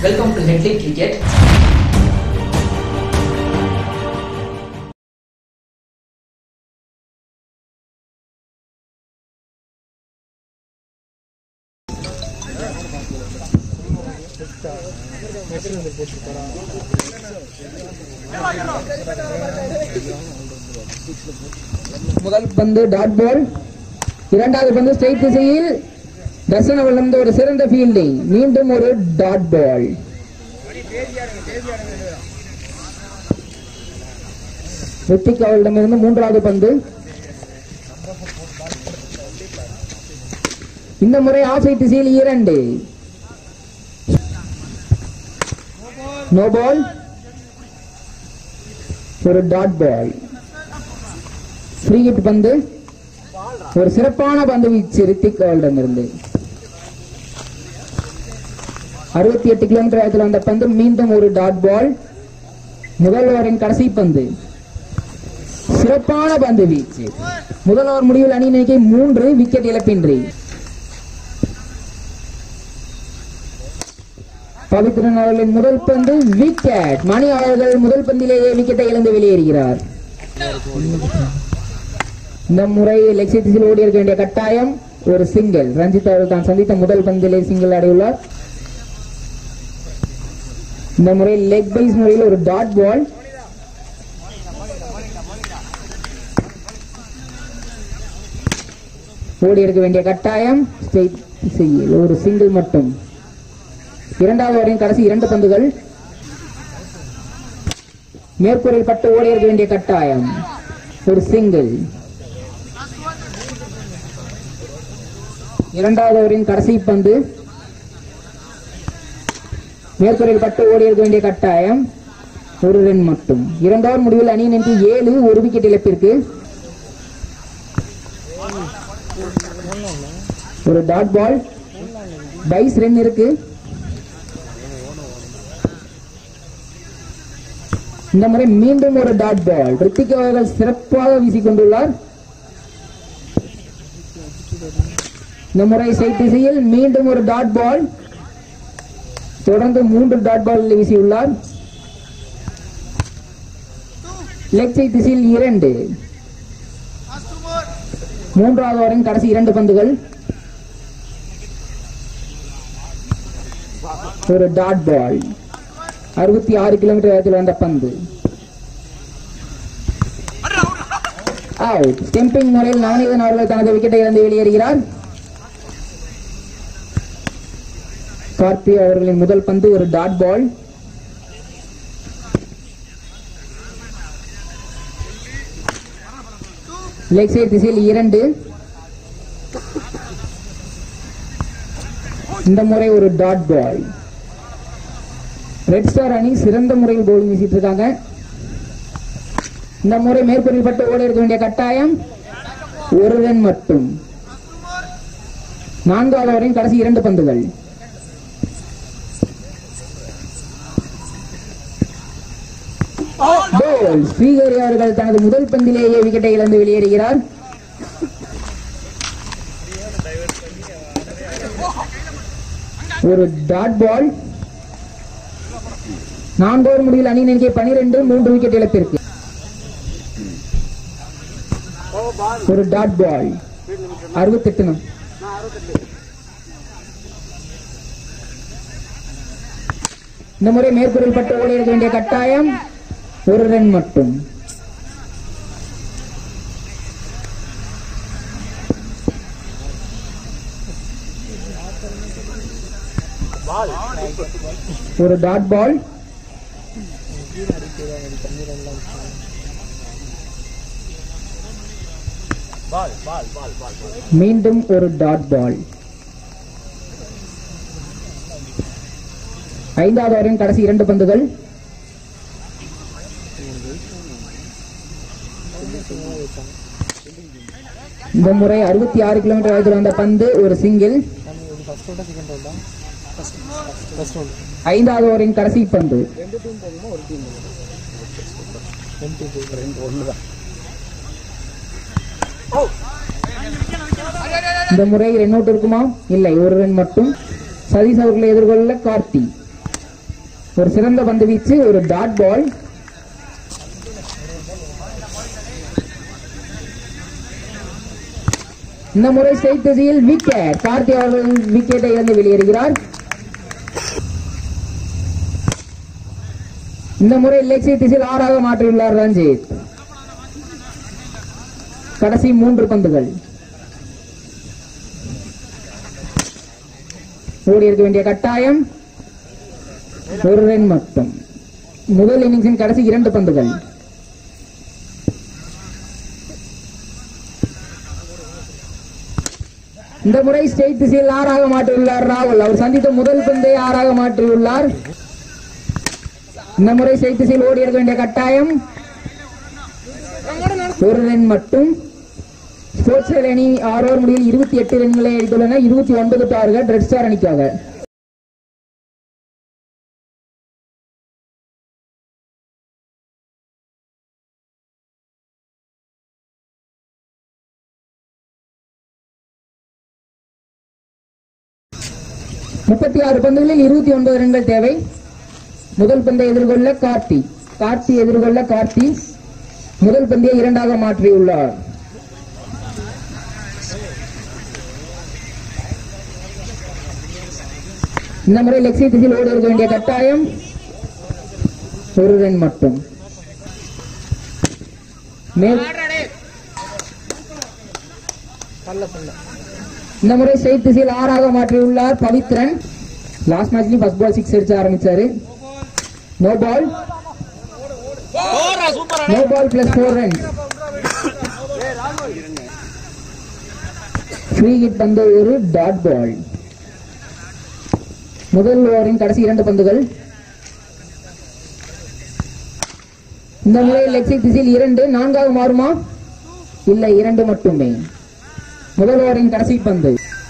Welcome to Headley Cricket. முதல் பந்து dot ball இரண்டாவது பந்து ஸ்ட்ரைட் திசையில் தர்சன விழுந்த ஒரு சிறந்த ஃபீல்டிங் மீண்டும் ஒரு டாட் பால் ரித்திக் அவர்களிடமிருந்து மூன்றாவது பந்து இந்த முறை ஆசை திசையில் இரண்டு நோ பால் ஒரு டாட் பால் ஃப்ரீ ஹிட் பந்து ஒரு சிறப்பான பந்து வீச்சு ரித்திக் அவர்களிடமிருந்து அறுபத்தி எட்டு கிலோமீட்டர் வேகத்தில் வந்த பந்து மீண்டும் ஒரு டாட் பால் முதல் ஓவரின் கடைசி பந்து சிறப்பான பந்து வீச்சு முதல் ஓவர் முடிவில் அணி எண்ணிக்கை மூன்று விக்கெட் இழப்பின்றி பவித்ரன் அவர்களின் முதல் பந்து விக்கெட் மணி அவர்கள் முதல் பந்திலேயே விக்கெட்டை இழந்து வெளியேறுகிறார் இந்த முறை லெக் திசையில் ஓடி இருக்க வேண்டிய கட்டாயம் ஒரு சிங்கிள் ரஞ்சித் அவர்கள் தான் சந்தித்த முதல் பந்திலே சிங்கிள் அடையுள்ளார் இந்த முறை லெக் பைஸ் முறையில் ஒரு டாட் பால் ஓடி இருக்க வேண்டிய கட்டாயம் ஸ்ட்ரெயிட் திசையில் ஒரு சிங்கிள் மட்டும் இரண்டாவது ஓவரின் கடைசி இரண்டு பந்துகள் மேற்கூரையில் பட்டு ஓடி இருக்க வேண்டிய கட்டாயம் ஒரு சிங்கிள் இரண்டாவது ஓவரின் கடைசி பந்து மேற்கூரையில் பட்டு ஓடி இருக்க வேண்டிய கட்டாயம் ஒரு ரன் மட்டும் இரண்டாவது முடிவில் அணி நின்று ஏழு ஒரு விக்கெட் இழப்பிற்கு ஒரு டாட் பால் பைஸ் ரன் இருக்கு இந்த முறை மீண்டும் ஒரு டாட் பால் ரித்திக் அவர்கள் சிறப்பாக வீசிக் கொண்டுள்ளார் இந்த முறை சைட் திசையில் மீண்டும் ஒரு டாட் பால் தொடர்ந்து மூன்று டாட் பால் வீசியுள்ளார் லெக் சைட் திசையில் இரண்டு மூன்றாவது ஓவரின் கடைசி இரண்டு பந்துகள் ஒரு டாட் பால் அறுபத்தி ஆறு கிலோமீட்டர் வேகத்தில் வந்த பந்து அவுட் ஸ்டெம்பிங் முறையில் நவநீதன் அவர்கள் தனது விக்கெட்டை இழந்து வெளியேறுகிறார் கார்த்தி அவர்களின் முதல் பந்து ஒரு டாட் பால் லெக் சைட் திசையில் இரண்டு இந்த முறை ஒரு டாட் பால் ரெட் ஸ்டார் அணி சிறந்த முறையில் பவுலிங் வீசிட்டு இருக்காங்க இந்த முறை மேற்கொள்ளில் பட்டு ஓட இருக்க வேண்டிய கட்டாயம் ஒரு ரன் மட்டும் நான்காவது ஓவரின் கடைசி இரண்டு பந்துகள் கோல் ஸ்ரீஹரி அவர்கள் தனது முதல் பந்திலேயே விக்கெட்டை இழந்து வெளியேறுகிறார் ஒரு டாட் பால் நான்கோர் முடிவில் அணி எண்ணிக்கை பனிரெண்டு மூன்று விக்கெட் இழப்பிற்கு ஒரு டாட் பால் அறுபத்தெட்டு நம் இந்த முறை மேற்கூறில் பட்டு ஓடி இருக்க வேண்டிய கட்டாயம் ஒரு ரன் மட்டும் ஒரு டாட் பால் மீண்டும் ஒரு டாட் பால் ஐந்தாவது ஓவரின் கடைசி இரண்டு பந்துகள் இந்த முறை அறுபத்தி ஆறு கிலோமீட்டர் வேகத்தில் வந்த பந்து ஒரு சிங்கிள் ஐந்தாவது ஓவரின் கடைசி பந்து இந்த முறை ரன் அவுட் இருக்குமா இல்லை ஒரு ரன் மட்டும் சதீஷ் அவர்களை எதிர்கொள்ள கார்த்தி ஒரு சிறந்த பந்து வீச்சு ஒரு டாட் பால் இந்த முறை ஸ்ட்ரைட் திசையில் விக்கெட் கார்த்தி அவர்கள் விக்கெட்டை இழந்து வெளியேறுகிறார் இந்த முறை லெக் சைட் திசையில் ஆறாக மாற்றியுள்ளார் ரஞ்சித் கடைசி மூன்று பந்துகள் ஓடி இருக்க வேண்டிய கட்டாயம் ஒரு ரன் மட்டும் முதல் இன்னிங்ஸின் கடைசி இரண்டு பந்துகள் இந்த முறை ஸ்டேட் திசையில் ஆறாக மாற்றியுள்ளார் ராகுல் அவர் சந்தித்த முதல் பந்தை ஆறாக மாற்றியுள்ளார் இந்த முறை ஸ்டேட் திசையில் ஓடி இருக்க வேண்டிய கட்டாயம் ஒரு ரன் மட்டும் ஸ்போர்ட்ஸ் அணி ஆறு ஓவர் முடிவில் இருபத்தி எட்டு ரன்களை அடித்துள்ளன இருபத்தி ஒன்பது டார்கெட் ரெட் ஸ்டார் அணிக்காக முப்பத்தி ஆறு பந்துகளில் இருபத்தி ஒன்பது ரன்கள் தேவை முதல் பந்தை எதிர்கொள்ள கார்த்தி கார்த்தி எதிர்கொள்ள கார்த்தி முதல் பந்தையை இரண்டாக மாற்றியுள்ளார் இந்த முறை லெக்ஸி திசையில் ஓடி இருக்க வேண்டிய கட்டாயம் ஒரு ரன் மட்டும் மேல் இந்த முறை ஸ்ட்ரைட் திசையில் ஆறாக மாற்றியுள்ளார் பவித்ரன் லாஸ்ட் மேட்ச்லயும் ஃபர்ஸ்ட் பால் சிக்ஸ் அடிச்சு ஆரம்பிச்சாரு no ball no ball plus four run free hit பந்து ஒரு டாட் பால் முதல் ஓவரின் கடைசி இரண்டு பந்துகள் இந்த முறை லெக்ஸி திசையில் இரண்டு நான்காக மாறுமா இல்லை இரண்டு மட்டுமே முதல் ஓவரின் கடைசி பந்து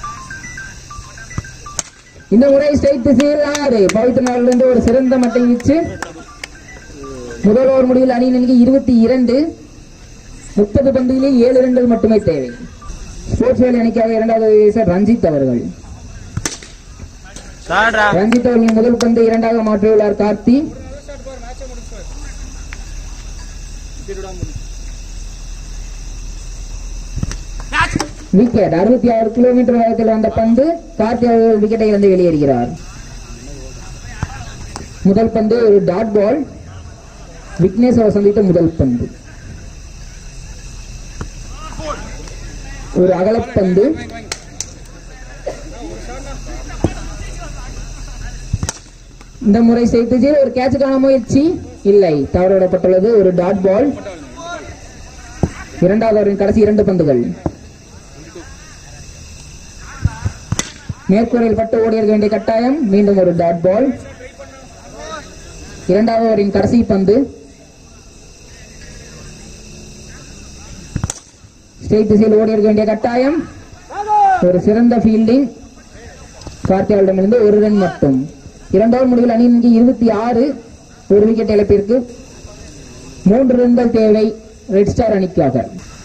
இந்த முறை ஸ்ட்ரைட் திசையில் ஆறு பவித்ரனாலிருந்து ஒரு சிறந்த மட்டை வீச்சு முதல் ஓவர் முடிவில் அணி எண்ணிக்கை இருபத்தி இரண்டு முப்பது பந்துகளில் ஏழு ரன்கள் மட்டுமே தேவை ஸ்போர்ட்ஸ் வேலை அணிக்காக இரண்டாவது வீச ரஞ்சித் அவர்கள் சாட்ரா ரஞ்சித் அவர்களின் முதல் பந்து இரண்டாக மாற்றியுள்ளார் கார்த்தி விக்கெட் அறுபத்தி ஆறு கிலோமீட்டர் வேகத்தில் வந்த பந்து கார்த்தி அவர்கள் விக்கெட்டை இழந்து வெளியேறுகிறார் முதல் பந்து ஒரு டாட் பால் விக்னேஷ் அவர் சந்தித்த முதல் பந்து ஒரு அகலப்பந்து இந்த முறை செய்து ஒரு கேட்சுக்கான முயற்சி இல்லை தவறவிடப்பட்டுள்ளது ஒரு டாட் பால் இரண்டாவது ஓவரின் கடைசி இரண்டு பந்துகள் மேற்கூரையில் பட்டு ஓடி இருக்க வேண்டிய கட்டாயம் மீண்டும் ஒரு டாட் பால் இரண்டாவது ஓவரின் கடைசி பந்து ஸ்டேட் திசையில் ஓடி இருக்க வேண்டிய கட்டாயம் ஒரு சிறந்த ஃபீல்டிங் கார்த்தியாவிடமிருந்து ஒரு ரன் மட்டும் இரண்டாவது முடிவில் அணி இங்கே இருபத்தி ஆறு ஒரு விக்கெட் இழப்பிற்கு மூன்று ரன்கள் தேவை ரெட் ஸ்டார் அணிக்காக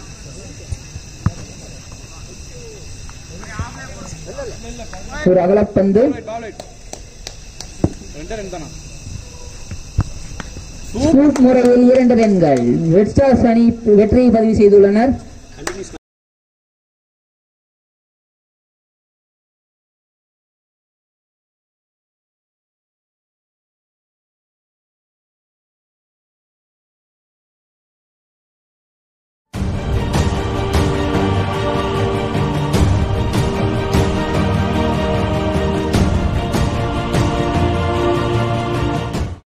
ஒரு அகலப்பந்து ஸ்கூப் முறையில் இரண்டு ரன்கள் ரெட் ஸ்டார்ஸ் அணி வெற்றியை பதிவு செய்துள்ளனர்